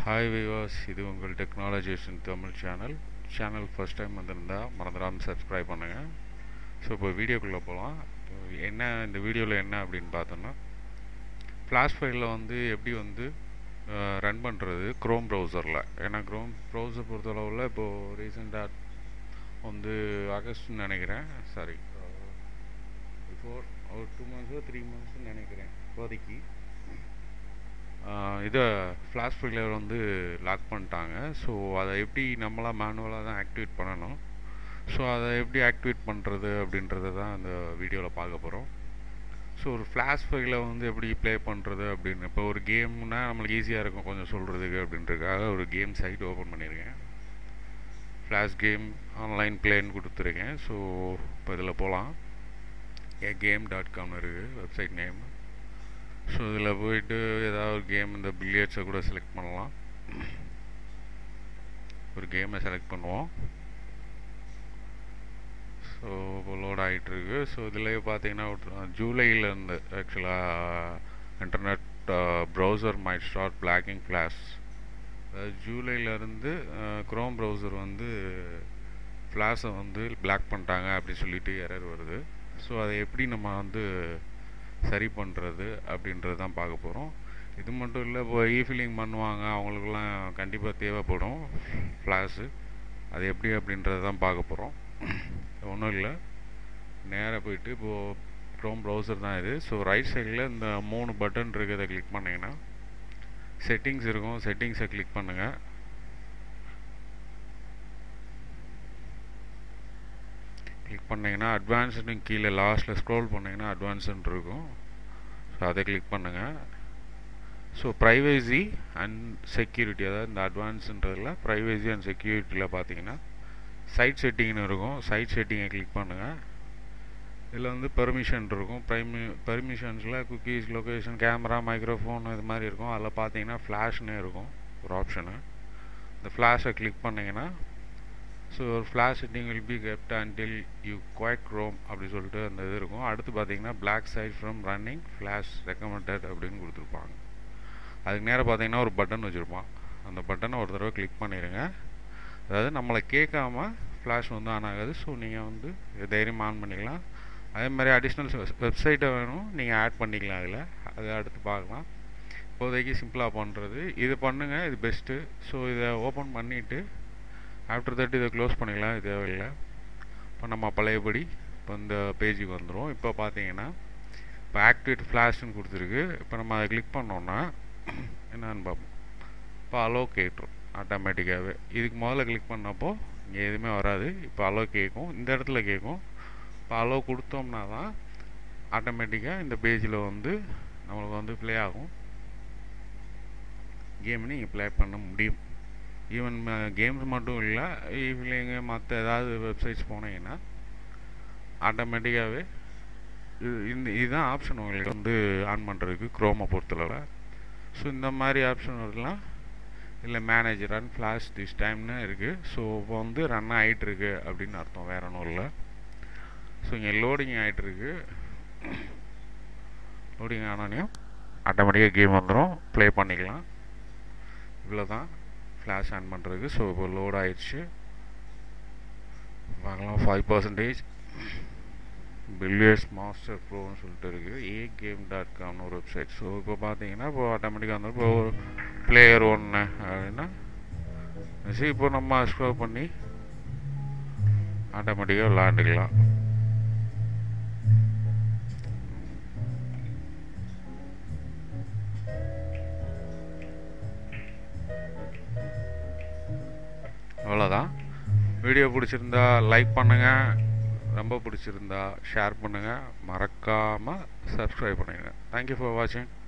hi Vivas இது உங்கள் டெக்னாலஜிஷன் Tamil channel channel first time வந்திருந்தால் மறந்துடாமல் சப்ஸ்கிரைப் பண்ணுங்கள் ஸோ இப்போ வீடியோக்குள்ளே போகலாம் என்ன இந்த வீடியோவில் என்ன அப்படின்னு பார்த்தோன்னா ஃப்ளாஷ் ஃபைலில் வந்து எப்படி வந்து ரன் பண்ணுறது க்ரோம் ப்ரௌசரில் ஏன்னா க்ரோம் ப்ரௌசர் பொறுத்தளவில் இப்போது ரீசெண்டாக வந்து ஆகஸ்ட்னு நினைக்கிறேன் சாரி பிஃபோர் ஒரு டூ மந்த்ஸோ த்ரீ மந்த்ஸ்னு நினைக்கிறேன் இப்போதைக்கு இதை ஃப்ளாஷ் ஃபைலர் வந்து லாக் பண்ணிட்டாங்க ஸோ அதை எப்படி நம்மளாம் மேனுவலாக தான் ஆக்டிவேட் பண்ணணும் ஸோ அதை எப்படி ஆக்டிவேட் பண்ணுறது அப்படின்றத தான் இந்த வீடியோவில் பார்க்க போகிறோம் ஸோ ஒரு ஃப்ளாஷ் ஃபைலை வந்து எப்படி ப்ளே பண்ணுறது அப்படின்னு இப்போ ஒரு கேம்னா நம்மளுக்கு ஈஸியாக இருக்கும் கொஞ்சம் சொல்கிறதுக்கு அப்படின்றதுக்காக ஒரு கேம் சைட் ஓப்பன் பண்ணியிருக்கேன் ஃப்ளாஷ் கேம் ஆன்லைன் பிளேன்னு கொடுத்துருக்கேன் ஸோ இப்போ இதில் போகலாம் ஏ கேம் டாட் காம்னு இருக்குது வெப்சைட் நேம் ஸோ இதில் போயிட்டு ஏதாவது ஒரு கேம் இந்த பில்லியர்ட்ஸை கூட செலக்ட் பண்ணலாம் ஒரு கேமை செலக்ட் பண்ணுவோம் ஸோ இப்போ லோட் ஆகிட்டுருக்கு ஸோ இதுலேயே பார்த்தீங்கன்னா ஜூலையிலேருந்து ஆக்சுவலாக internet browser may start blocking flash அதாவது ஜூலையிலேருந்து க்ரோம் ப்ரௌசர் வந்து ஃப்ளாஷை வந்து பிளாக் பண்ணிட்டாங்க அப்படின்னு சொல்லிட்டு எரர் வருது ஸோ அதை எப்படி நம்ம வந்து சரி பண்ணுறது அப்படின்றது தான் பார்க்க போகிறோம் இது மட்டும் இல்லை இப்போ இஃபில்லிங் பண்ணுவாங்க அவங்களுக்குலாம் கண்டிப்பாக தேவைப்படும் ஃப்ளாஷு அது எப்படி அப்படின்றது தான் பார்க்க போகிறோம் ஒன்றும் இல்லை நேராக போயிட்டு இப்போது க்ரோம் ப்ரௌசர் தான் இது ஸோ ரைட் சைடில் இந்த மூணு பட்டன் இருக்கிறத கிளிக் பண்ணிங்கன்னா செட்டிங்ஸ் இருக்கும் செட்டிங்ஸை கிளிக் பண்ணுங்கள் கிளிக் பண்ணிங்கன்னா அட்வான்ஸ்னு கீழே லாஸ்ட்டில் ஸ்க்ரோல் பண்ணிங்கன்னா அட்வான்ஸ்ன்னு இருக்கும் ஸோ அதை கிளிக் பண்ணுங்கள் ஸோ ப்ரைவேசி அண்ட் செக்யூரிட்டி அதாவது இந்த அட்வான்ஸுன்றதில் ப்ரைவேசி அண்ட் செக்யூரிட்டியில் பார்த்தீங்கன்னா சைட் செட்டிங்னு இருக்கும் சைட் செட்டிங்கை கிளிக் பண்ணுங்கள் இதில் வந்து பெர்மிஷன் இருக்கும் ப்ரைமி பெர்மிஷன்ஸில் குக்கீஸ் லொக்கேஷன் கேமரா மைக்ரோஃபோன் இது மாதிரி இருக்கும் அதில் பார்த்தீங்கன்னா ஃப்ளாஷ்னு இருக்கும் ஒரு ஆப்ஷனு இந்த ஃப்ளாஷை கிளிக் பண்ணிங்கன்னா ஸோ ஒரு flash setting will be kept until you quit Chrome அப்படி சொல்லிட்டு அந்த இது இருக்கும் அடுத்து பார்த்தீங்கன்னா block site from running flash recommended அப்படின்னு கொடுத்துருப்பாங்க அதுக்கு நேரம் பார்த்தீங்கன்னா ஒரு பட்டன் வச்சுருப்பான் அந்த பட்டனை ஒரு தடவை கிளிக் பண்ணிடுங்க அதாவது நம்மளை கேட்காம ஃப்ளாஷ் வந்து ஆன் ஆகாது ஸோ நீங்கள் வந்து தைரியமாக ஆன் பண்ணிக்கலாம் அதே மாதிரி அடிஷ்னல் வெப்சைட்டை வேணும் நீங்கள் ஆட் பண்ணிக்கலாம் அதில் அதை அடுத்து பார்க்கலாம் இப்போதைக்கு சிம்பிளாக பண்ணுறது இது பண்ணுங்கள் இது பெஸ்ட்டு ஸோ இதை ஓப்பன் பண்ணிவிட்டு ஆஃப்டர் தட் இதை க்ளோஸ் பண்ணிக்கலாம் இது தேவையில்லை இப்போ நம்ம பழையபடி இப்போ இந்த பேஜுக்கு வந்துடும் இப்போ பார்த்தீங்கன்னா இப்போ ஆக்டிவேட் ஃப்ளாஷ்னு கொடுத்துருக்கு இப்போ நம்ம அதை கிளிக் பண்ணோன்னா என்னன்னு பார்ப்போம் இப்போ அலோ கேட்டுரும் ஆட்டோமேட்டிக்காகவே இதுக்கு முதல்ல கிளிக் பண்ணப்போ இங்கே எதுவுமே வராது இப்போ அலோ கேட்கும் இந்த இடத்துல கேட்கும் இப்போ அலோ கொடுத்தோம்னா தான் ஆட்டோமேட்டிக்காக இந்த பேஜில் வந்து நம்மளுக்கு வந்து ப்ளே ஆகும் கேம் நீங்கள் ப்ளே பண்ண முடியும் ஈவன் கேம்ஸ் மட்டும் இல்லை ஈவினிங்கு மற்ற ஏதாவது வெப்சைட்ஸ் போனீங்கன்னா ஆட்டோமேட்டிக்காகவே இந்த இதுதான் ஆப்ஷன் உங்களுக்கு வந்து ஆன் பண்ணுறதுக்கு க்ரோமை பொறுத்தளவில் ஸோ இந்த மாதிரி ஆப்ஷன் வரலாம் இல்லை மேனேஜ் ரன் ஃப்ளாஷ் திஸ் டைம்னு இருக்குது ஸோ இப்போ வந்து ரன் ஆகிட்டுருக்கு அப்படின்னு அர்த்தம் வேற ஒன்றும் இல்லை ஸோ இங்கே லோடிங் ஆகிட்டுருக்கு லோடிங் ஆனோடனையும் ஆட்டோமேட்டிக்காக கேம் வந்துடும் ப்ளே பண்ணிக்கலாம் இவ்வளோ தான் ஃப்ளாஷ் ஆன் பண்ணுறதுக்கு ஸோ இப்போ லோட் ஆயிடுச்சு பார்க்கலாம் ஃபைவ் பர்சன்டேஜ் பில்லியர்ஸ் மாஸ்டர் ப்ரோன்னு சொல்லிட்டு இருக்குது ஏ கேம் டாட் காம்னு ஒரு வெப்சைட் ஸோ இப்போ பார்த்தீங்கன்னா இப்போ ஆட்டோமேட்டிக்காக வந்து இப்போ ஒரு பிளேயர் ஒன்று அப்படின்னா சரி இப்போ நம்ம ஸ்க்ரோல் பண்ணி ஆட்டோமேட்டிக்காக விளாண்டுக்கலாம் அவ்வளோதான் வீடியோ பிடிச்சிருந்தா லைக் பண்ணுங்கள் ரொம்ப பிடிச்சிருந்தா ஷேர் பண்ணுங்கள் மறக்காமல் சப்ஸ்கிரைப் பண்ணுங்கள் தேங்க்யூ ஃபார் வாட்சிங்